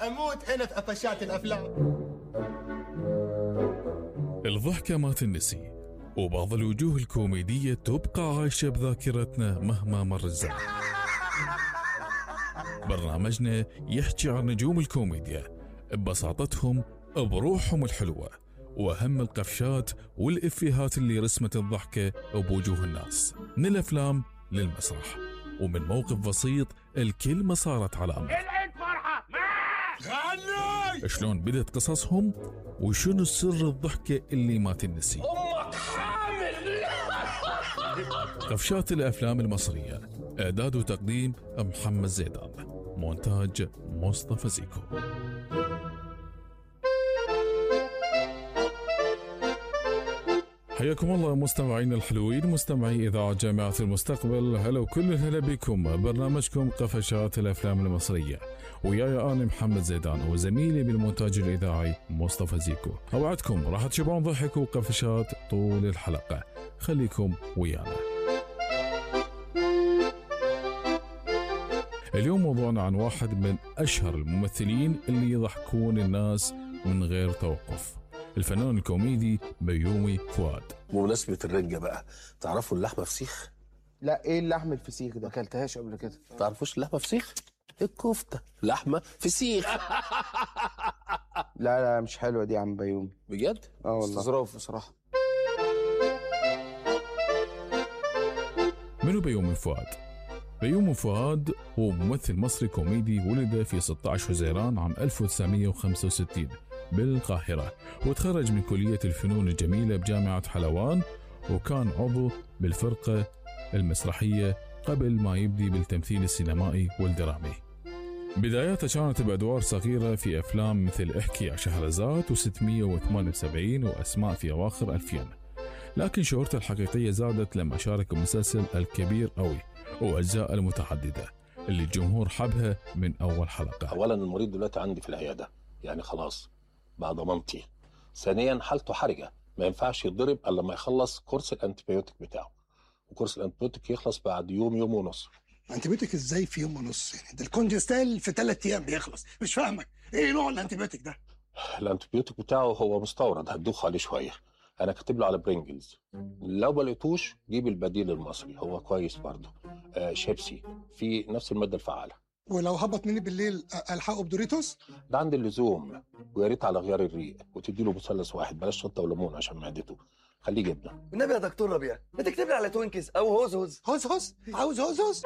اموت هنا في قفشات الافلام الضحكة ما تنسي وبعض الوجوه الكوميدية تبقى عايشة بذاكرتنا مهما مر الزمن برنامجنا يحكي عن نجوم الكوميديا ببساطتهم بروحهم الحلوة وأهم القفشات والإفيهات اللي رسمت الضحكة بوجوه الناس من الأفلام للمسرح ومن موقف بسيط الكلمة صارت علامة العيد فرحة غني شلون بدت قصصهم وشنو سر الضحكة اللي ما تنسي أمك حامل قفشات الأفلام المصرية إعداد وتقديم محمد زيدان مونتاج مصطفى زيكو حياكم الله مستمعين الحلوين مستمعي إذاعة جامعة المستقبل هلا وكل هلا بكم برنامجكم قفشات الأفلام المصرية وياي أنا محمد زيدان وزميلي بالمونتاج الإذاعي مصطفى زيكو أوعدكم راح تشوفون ضحك وقفشات طول الحلقة خليكم ويانا اليوم موضوعنا عن واحد من أشهر الممثلين اللي يضحكون الناس من غير توقف الفنان الكوميدي بيومي فؤاد بمناسبة الرنجة بقى تعرفوا اللحمة فسيخ؟ لا ايه اللحم الفسيخ ما ده اكلتهاش قبل كده تعرفوش اللحمة فسيخ؟ الكفتة لحمة فسيخ لا لا مش حلوه دي يا عم بيومي بجد؟ اه والله استظراف بصراحه منو بيومي فؤاد؟ بيومي فؤاد هو ممثل مصري كوميدي ولد في 16 حزيران عام 1965 بالقاهرة وتخرج من كلية الفنون الجميلة بجامعة حلوان وكان عضو بالفرقة المسرحية قبل ما يبدي بالتمثيل السينمائي والدرامي بداياته كانت بأدوار صغيرة في أفلام مثل احكي يا شهرزاد و678 وأسماء في أواخر 2000 لكن شهرته الحقيقية زادت لما شارك بمسلسل الكبير أوي وأجزاء المتعددة اللي الجمهور حبها من أول حلقة أولا المريض دلوقتي عندي في العيادة يعني خلاص بقى ضمانتي ثانيا حالته حرجة ما ينفعش يتضرب إلا لما يخلص كورس الأنتيبيوتيك بتاعه وكورس الأنتيبيوتيك يخلص بعد يوم يوم ونص انتيبيوتيك ازاي في يوم ونص يعني ده الكونجستال في ثلاث ايام بيخلص مش فاهمك ايه نوع الانتيبيوتيك ده الأنتيبيوتيك بتاعه هو مستورد هتدوخ عليه شوية أنا كاتب له على برينجلز لو ما لقيتوش جيب البديل المصري هو كويس برضه آه شيبسي في نفس المادة الفعالة ولو هبط مني بالليل أ- الحقه بدوريتوس ده عند اللزوم ويا ريت على غيار الريق وتدي له مثلث واحد بلاش شطه وليمون عشان معدته خليه جبنه والنبي يا دكتور ربيع ما تكتب لي على توينكس او هوز هوز هوز هوز عاوز هوز هوز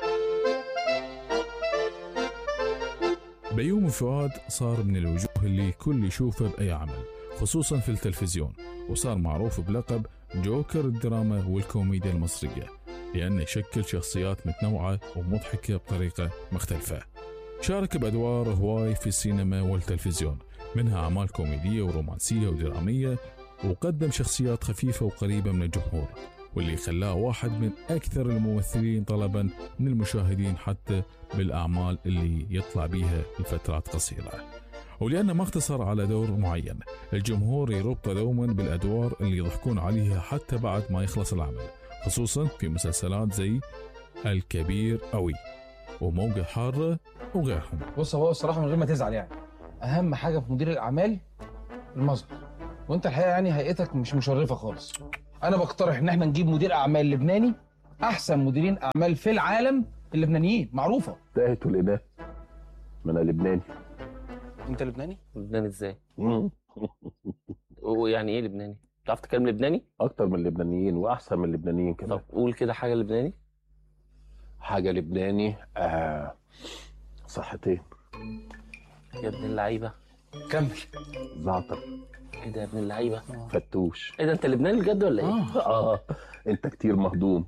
بيومي فؤاد صار من الوجوه اللي كل يشوفه بأي عمل خصوصا في التلفزيون وصار معروف بلقب جوكر الدراما والكوميديا المصرية لأنه يشكل شخصيات متنوعة ومضحكة بطريقة مختلفة شارك بأدوار هواي في السينما والتلفزيون منها أعمال كوميدية ورومانسية ودرامية وقدم شخصيات خفيفة وقريبة من الجمهور واللي خلاه واحد من أكثر الممثلين طلبا من المشاهدين حتى بالأعمال اللي يطلع بيها لفترات قصيرة ولأنه ما اقتصر على دور معين الجمهور يربطه دوما بالأدوار اللي يضحكون عليها حتى بعد ما يخلص العمل خصوصا في مسلسلات زي الكبير أوي وموجة حارة وغيرهم بص هو الصراحه من غير ما تزعل يعني اهم حاجه في مدير الاعمال المظهر وانت الحقيقه يعني هيئتك مش مشرفه خالص انا بقترح ان احنا نجيب مدير اعمال لبناني احسن مديرين اعمال في العالم اللبنانيين معروفه تاهت الإله ما أنا لبناني انت لبناني لبناني ازاي؟ مم. ويعني ايه لبناني؟ بتعرف تتكلم لبناني؟ أكتر من اللبنانيين وأحسن من اللبنانيين طب كمان قول كده حاجة لبناني حاجة لبناني آه صحتين يا ابن اللعيبة كمل زعتر ايه ده يا ابن اللعيبة؟ فتوش ايه ده انت لبناني بجد ولا ايه؟ آه أنت كتير مهضوم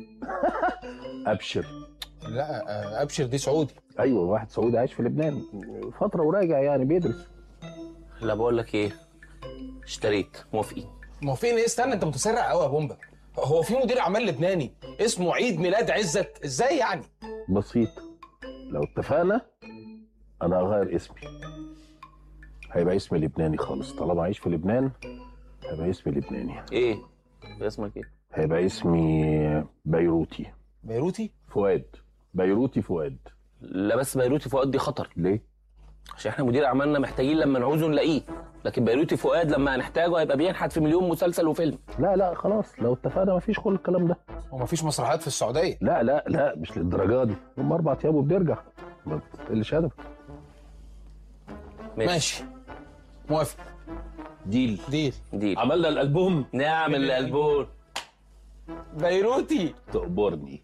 أبشر لا آه، ابشر دي سعودي أيوة واحد سعودي عايش في لبنان فترة وراجع يعني بيدرس لا بقول لك ايه اشتريت موافقين موافقين ايه استنى انت متسرع قوي يا بومبا هو في مدير اعمال لبناني اسمه عيد ميلاد عزت ازاي يعني بسيط لو اتفقنا انا هغير اسمي هيبقى اسمي لبناني خالص طالما عايش في لبنان هيبقى اسمي لبناني ايه؟ اسمك ايه؟ هيبقى اسمي بيروتي بيروتي فؤاد بيروتي فؤاد لا بس بيروتي فؤاد دي خطر ليه؟ عشان احنا مدير اعمالنا محتاجين لما نعوزه نلاقيه لكن بيروتي فؤاد لما هنحتاجه هيبقى بينحت في مليون مسلسل وفيلم لا لا خلاص لو اتفقنا مفيش كل الكلام ده ومفيش مسرحيات في السعوديه لا لا لا مش للدرجه دي هم اربع ايام وبنرجع ما تقلش هدف ماشي موافق ديل ديل ديل عملنا الالبوم نعمل الالبوم بيروتي تقبرني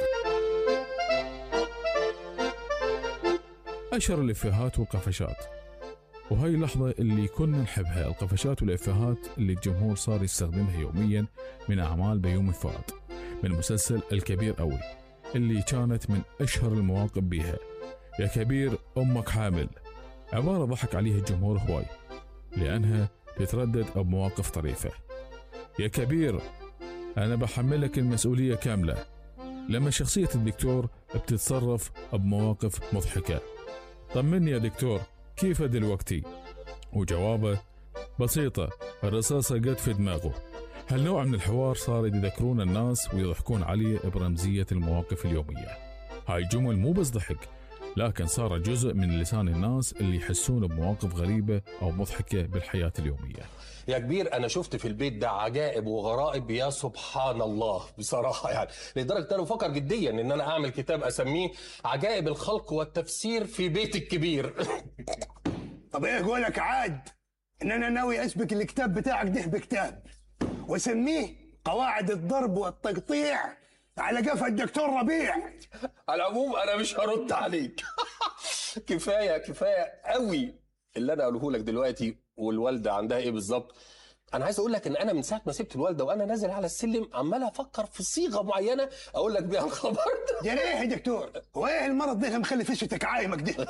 أشهر الإفيهات والقفشات وهاي اللحظة اللي كنا نحبها القفشات والإفيهات اللي الجمهور صار يستخدمها يوميا من أعمال بيومي فؤاد من مسلسل الكبير أوي اللي كانت من أشهر المواقف بيها يا كبير أمك حامل عبارة ضحك عليها الجمهور هواي لأنها تتردد بمواقف طريفة يا كبير أنا بحملك المسؤولية كاملة لما شخصية الدكتور بتتصرف بمواقف مضحكة طمني يا دكتور كيف دلوقتي وجوابه بسيطة الرصاصة قد في دماغه هالنوع من الحوار صار يذكرون الناس ويضحكون عليه برمزية المواقف اليومية هاي جمل مو بس ضحك لكن صار جزء من لسان الناس اللي يحسون بمواقف غريبة أو مضحكة بالحياة اليومية يا كبير انا شفت في البيت ده عجائب وغرائب يا سبحان الله بصراحه يعني لدرجه انا بفكر جديا ان انا اعمل كتاب اسميه عجائب الخلق والتفسير في بيت الكبير طب ايه قولك عاد ان انا ناوي اسبك الكتاب بتاعك ده بكتاب واسميه قواعد الضرب والتقطيع على قفا الدكتور ربيع على العموم انا مش هرد عليك كفايه كفايه قوي اللي انا اقوله لك دلوقتي والوالده عندها ايه بالظبط انا عايز اقول لك ان انا من ساعه ما سبت الوالده وانا نازل على السلم عمال افكر في صيغه معينه اقول لك بيها الخبر ده يا ليه يا دكتور هو ايه المرض ده اللي مخلي فشتك عايمك ده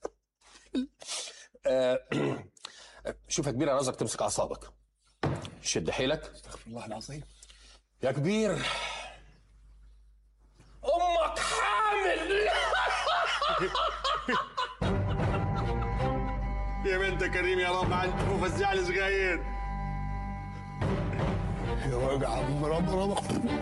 آه، شوف يا كبير انا عايزك تمسك اعصابك شد حيلك استغفر الله العظيم يا كبير امك حامل يا بنت كريم يا رب عندك مفزع صغير يا وجع رب رب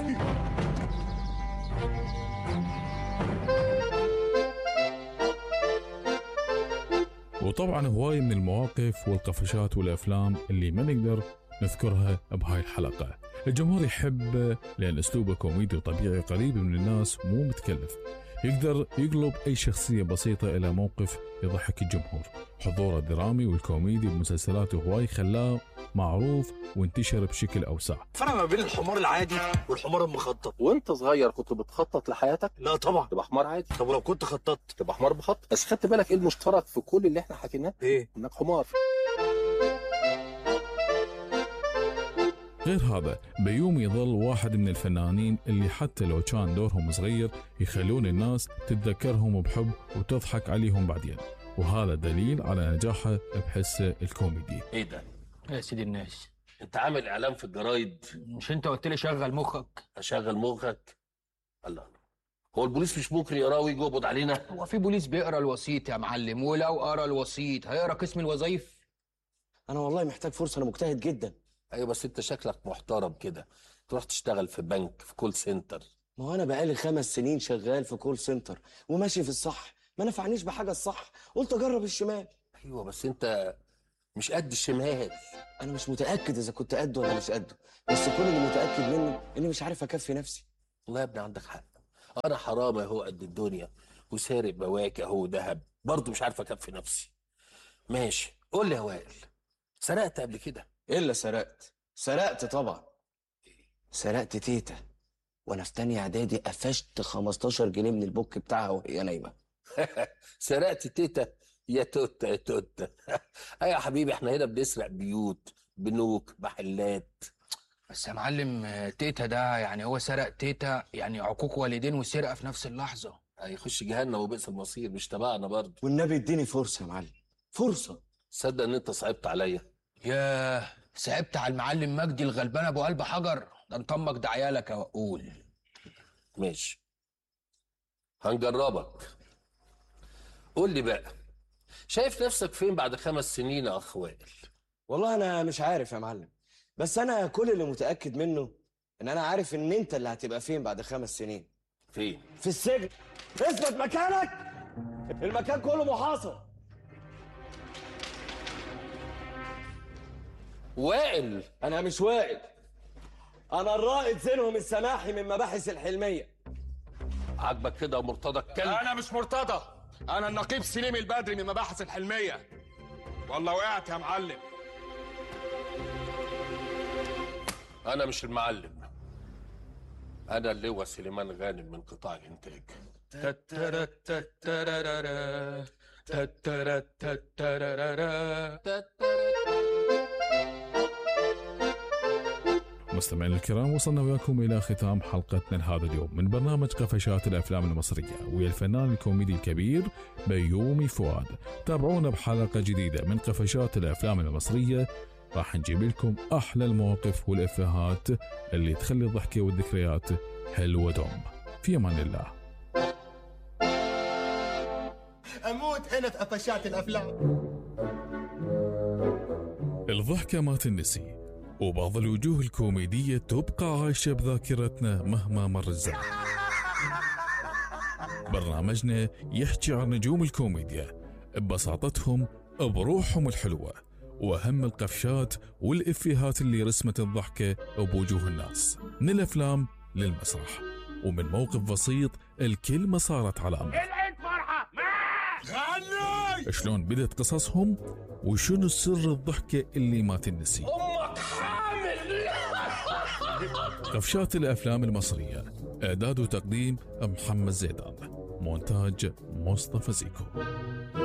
وطبعا هواي من المواقف والقفشات والافلام اللي ما نقدر نذكرها بهاي الحلقه. الجمهور يحب لان اسلوبه كوميدي وطبيعي قريب من الناس مو متكلف. يقدر يقلب اي شخصيه بسيطه الى موقف يضحك الجمهور. حضوره الدرامي والكوميدي بمسلسلاته هواي خلاه معروف وانتشر بشكل اوسع. فرق ما بين الحمار العادي والحمار المخطط وانت صغير كنت بتخطط لحياتك لا طبعا تبقى حمار عادي طب ولو كنت خططت تبقى حمار بخط بس خدت بالك ايه المشترك في كل اللي احنا حكيناه ايه انك حمار غير هذا بيومي يظل واحد من الفنانين اللي حتى لو كان دورهم صغير يخلون الناس تتذكرهم بحب وتضحك عليهم بعدين وهذا دليل على نجاحه بحسه الكوميدي ايه ده يا سيدي الناس انت عامل اعلان في الجرايد مش انت قلت لي شغل مخك اشغل مخك الله هو البوليس مش ممكن يقراه ويجي يقبض علينا هو في بوليس بيقرا الوسيط يا معلم ولو قرا الوسيط هيقرا قسم الوظايف انا والله محتاج فرصه انا مجتهد جدا ايوه بس انت شكلك محترم كده تروح تشتغل في بنك في كول سنتر ما هو انا بقالي خمس سنين شغال في كول سنتر وماشي في الصح ما نفعنيش بحاجه الصح قلت اجرب الشمال ايوه بس انت مش قد الشمال انا مش متاكد اذا كنت قده ولا مش قده بس كل اللي متاكد منه اني مش عارف اكفي نفسي والله يا ابني عندك حق انا حرامي اهو قد الدنيا وسارق بواكي اهو ذهب برضه مش عارف اكفي نفسي ماشي قول لي يا وائل سرقت قبل كده الا سرقت سرقت طبعا سرقت تيتا وانا في تانية اعدادي قفشت 15 جنيه من البوك بتاعها وهي نايمه سرقت تيتا يا توتا يا توتا ايوه يا حبيبي احنا هنا بنسرق بيوت بنوك محلات بس يا معلم آه، تيتا ده يعني هو سرق تيتا يعني عقوق والدين وسرقه في نفس اللحظه هيخش جهنم وبئس المصير مش تبعنا برضه والنبي اديني فرصه يا معلم فرصه تصدق ان انت صعبت عليا ياه صعبت على المعلم مجدي الغلبان ابو قلب حجر ده انت امك ده عيالك يا وقول ماشي هنجربك قول لي بقى شايف نفسك فين بعد خمس سنين يا اخ وائل والله انا مش عارف يا معلم بس انا كل اللي متاكد منه ان انا عارف ان انت اللي هتبقى فين بعد خمس سنين فين في السجن اثبت مكانك المكان كله محاصر وائل انا مش وائل انا الرائد زينهم السماحي من مباحث الحلميه عاجبك كده يا مرتضى الكلب انا مش مرتضى انا النقيب سليم البدري من مباحث الحلميه والله وقعت يا معلم انا مش المعلم انا اللواء سليمان غانم من قطاع الانتاج تترا تترارارا، تترا تترارارا، مستمعينا الكرام وصلنا وياكم الى ختام حلقتنا لهذا اليوم من برنامج قفشات الافلام المصريه ويا الفنان الكوميدي الكبير بيومي فؤاد تابعونا بحلقه جديده من قفشات الافلام المصريه راح نجيب لكم احلى المواقف والافيهات اللي تخلي الضحكه والذكريات حلوه دوم في امان الله اموت انا في قفشات الافلام الضحكة ما تنسي وبعض الوجوه الكوميدية تبقى عايشة بذاكرتنا مهما مر الزمن برنامجنا يحكي عن نجوم الكوميديا ببساطتهم بروحهم الحلوة وأهم القفشات والإفيهات اللي رسمت الضحكة بوجوه الناس من الأفلام للمسرح ومن موقف بسيط الكلمة صارت علامة العيد فرحة غني شلون بدت قصصهم وشنو سر الضحكة اللي ما تنسي امك حامل قفشات الأفلام المصرية إعداد وتقديم محمد زيدان مونتاج مصطفى زيكو